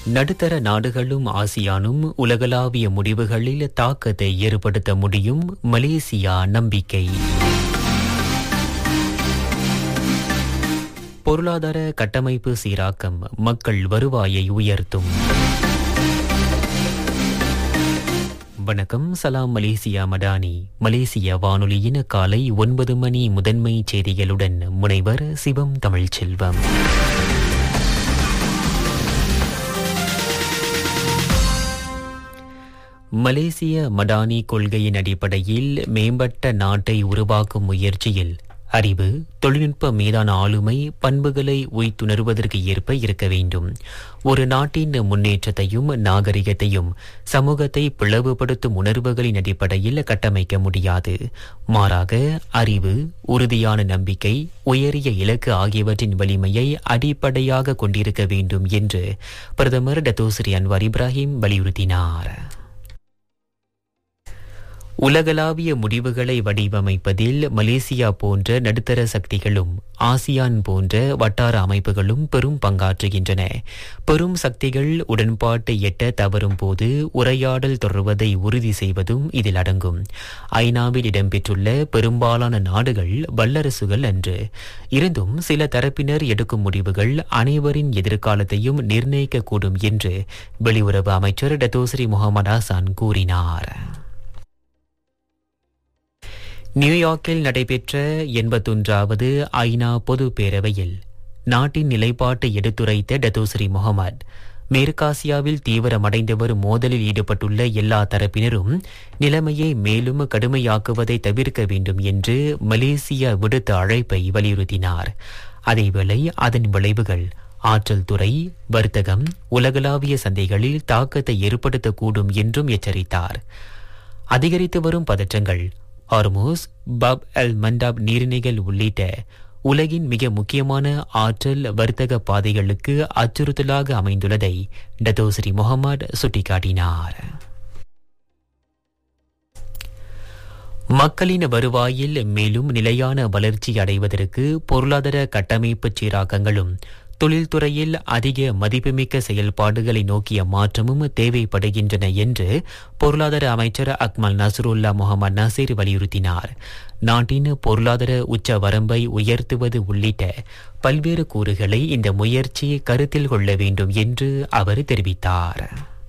நடுத்தர நாடுகளும் ஆசியானும் உலகளாவிய முடிவுகளில் தாக்கத்தை ஏற்படுத்த முடியும் மலேசியா நம்பிக்கை பொருளாதார கட்டமைப்பு சீராக்கம் மக்கள் வருவாயை உயர்த்தும் வணக்கம் சலாம் மலேசியா மடானி மலேசிய வானொலியின் காலை ஒன்பது மணி முதன்மை செய்திகளுடன் முனைவர் சிவம் தமிழ்ச்செல்வம் மலேசிய மடானி கொள்கையின் அடிப்படையில் மேம்பட்ட நாட்டை உருவாக்கும் முயற்சியில் அறிவு தொழில்நுட்ப மீதான ஆளுமை பண்புகளை உய்த்துணர்வதற்கு ஏற்ப இருக்க வேண்டும் ஒரு நாட்டின் முன்னேற்றத்தையும் நாகரிகத்தையும் சமூகத்தை பிளவுபடுத்தும் உணர்வுகளின் அடிப்படையில் கட்டமைக்க முடியாது மாறாக அறிவு உறுதியான நம்பிக்கை உயரிய இலக்கு ஆகியவற்றின் வலிமையை அடிப்படையாக கொண்டிருக்க வேண்டும் என்று பிரதமர் டத்தோஸ்ரீ அன்வார் இப்ராஹிம் வலியுறுத்தினார் உலகளாவிய முடிவுகளை வடிவமைப்பதில் மலேசியா போன்ற நடுத்தர சக்திகளும் ஆசியான் போன்ற வட்டார அமைப்புகளும் பெரும் பங்காற்றுகின்றன பெரும் சக்திகள் உடன்பாட்டை எட்ட தவறும் போது உரையாடல் தொடர்வதை உறுதி செய்வதும் இதில் அடங்கும் ஐநாவில் இடம்பெற்றுள்ள பெரும்பாலான நாடுகள் வல்லரசுகள் அன்று இருந்தும் சில தரப்பினர் எடுக்கும் முடிவுகள் அனைவரின் எதிர்காலத்தையும் நிர்ணயிக்கக்கூடும் என்று வெளியுறவு அமைச்சர் டத்தோஸ்ரீ முகமது ஹசான் கூறினார் நியூயார்க்கில் நடைபெற்ற எண்பத்தொன்றாவது ஐநா பொது பேரவையில் நாட்டின் நிலைப்பாட்டை எடுத்துரைத்த டத்தோஸ்ரீ முகமது மேற்காசியாவில் தீவிரமடைந்து வரும் மோதலில் ஈடுபட்டுள்ள எல்லா தரப்பினரும் நிலைமையை மேலும் கடுமையாக்குவதை தவிர்க்க வேண்டும் என்று மலேசியா விடுத்த அழைப்பை வலியுறுத்தினார் அதேவேளை அதன் விளைவுகள் ஆற்றல் துறை வர்த்தகம் உலகளாவிய சந்தைகளில் தாக்கத்தை ஏற்படுத்தக்கூடும் என்றும் எச்சரித்தார் அதிகரித்து வரும் பதற்றங்கள் ஹார்மோஸ் பப் அல் மண்டாப் நீர்நிகள் உள்ளிட்ட உலகின் மிக முக்கியமான ஆற்றல் வர்த்தக பாதைகளுக்கு அச்சுறுத்தலாக அமைந்துள்ளதை டத்தோஸ்ரீ முகமது சுட்டிக்காட்டினார் மக்களின் வருவாயில் மேலும் நிலையான வளர்ச்சி அடைவதற்கு பொருளாதார கட்டமைப்பு சீராக்கங்களும் தொழில்துறையில் அதிக மதிப்புமிக்க செயல்பாடுகளை நோக்கிய மாற்றமும் தேவைப்படுகின்றன என்று பொருளாதார அமைச்சர் அக்மல் நசருல்லா முகமது நசீர் வலியுறுத்தினார் நாட்டின் பொருளாதார உச்ச வரம்பை உயர்த்துவது உள்ளிட்ட பல்வேறு கூறுகளை இந்த முயற்சி கருத்தில் கொள்ள வேண்டும் என்று அவர் தெரிவித்தார்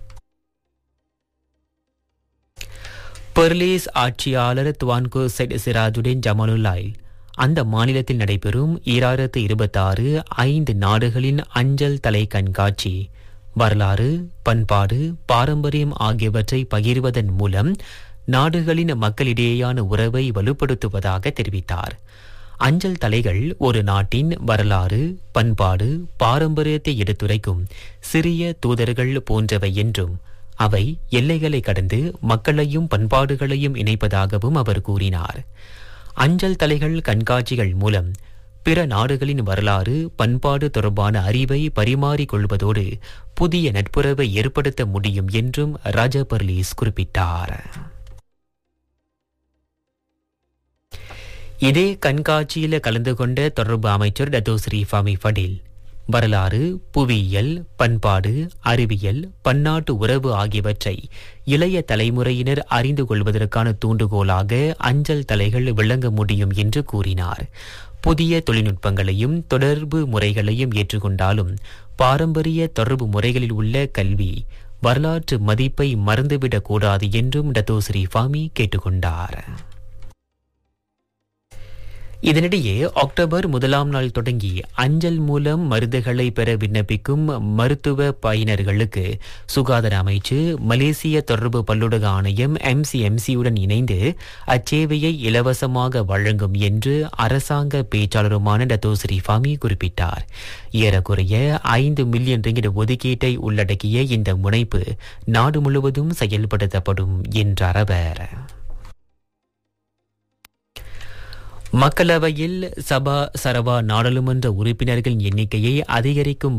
பெர்லீஸ் ஆட்சியாளர் துவான்கோ செட் சிராஜுடன் ஜமாலுல்லாய் அந்த மாநிலத்தில் நடைபெறும் ஈராயிரத்து இருபத்தாறு ஐந்து நாடுகளின் அஞ்சல் தலை கண்காட்சி வரலாறு பண்பாடு பாரம்பரியம் ஆகியவற்றை பகிர்வதன் மூலம் நாடுகளின் மக்களிடையேயான உறவை வலுப்படுத்துவதாக தெரிவித்தார் அஞ்சல் தலைகள் ஒரு நாட்டின் வரலாறு பண்பாடு பாரம்பரியத்தை எடுத்துரைக்கும் சிறிய தூதர்கள் போன்றவை என்றும் அவை எல்லைகளை கடந்து மக்களையும் பண்பாடுகளையும் இணைப்பதாகவும் அவர் கூறினார் அஞ்சல் தலைகள் கண்காட்சிகள் மூலம் பிற நாடுகளின் வரலாறு பண்பாடு தொடர்பான அறிவை பரிமாறிக் கொள்வதோடு புதிய நட்புறவை ஏற்படுத்த முடியும் என்றும் ராஜா பர்லீஸ் குறிப்பிட்டார் இதே கண்காட்சியில் கலந்து கொண்ட தொடர்பு அமைச்சர் டத்தோஸ்ரீ ஃபாமி ஃபடில் வரலாறு புவியியல் பண்பாடு அறிவியல் பன்னாட்டு உறவு ஆகியவற்றை இளைய தலைமுறையினர் அறிந்து கொள்வதற்கான தூண்டுகோலாக அஞ்சல் தலைகள் விளங்க முடியும் என்று கூறினார் புதிய தொழில்நுட்பங்களையும் தொடர்பு முறைகளையும் ஏற்றுக்கொண்டாலும் பாரம்பரிய தொடர்பு முறைகளில் உள்ள கல்வி வரலாற்று மதிப்பை மறந்துவிடக் கூடாது என்றும் டத்தோஸ்ரீ ஃபாமி கேட்டுக்கொண்டார் இதனிடையே அக்டோபர் முதலாம் நாள் தொடங்கி அஞ்சல் மூலம் மருந்துகளை பெற விண்ணப்பிக்கும் மருத்துவ பயனர்களுக்கு சுகாதார அமைச்சு மலேசிய தொடர்பு பல்லுலக ஆணையம் எம்சிஎம்சியுடன் இணைந்து அச்சேவையை இலவசமாக வழங்கும் என்று அரசாங்க பேச்சாளருமான டத்தோஸ்ரீ ஃபாமி குறிப்பிட்டார் ஏறக்குறைய ஐந்து மில்லியன் ரிங்கிட் ஒதுக்கீட்டை உள்ளடக்கிய இந்த முனைப்பு நாடு முழுவதும் செயல்படுத்தப்படும் என்றார் அவர் மக்களவையில் சபா சரவா நாடாளுமன்ற உறுப்பினர்களின் எண்ணிக்கையை அதிகரிக்கும்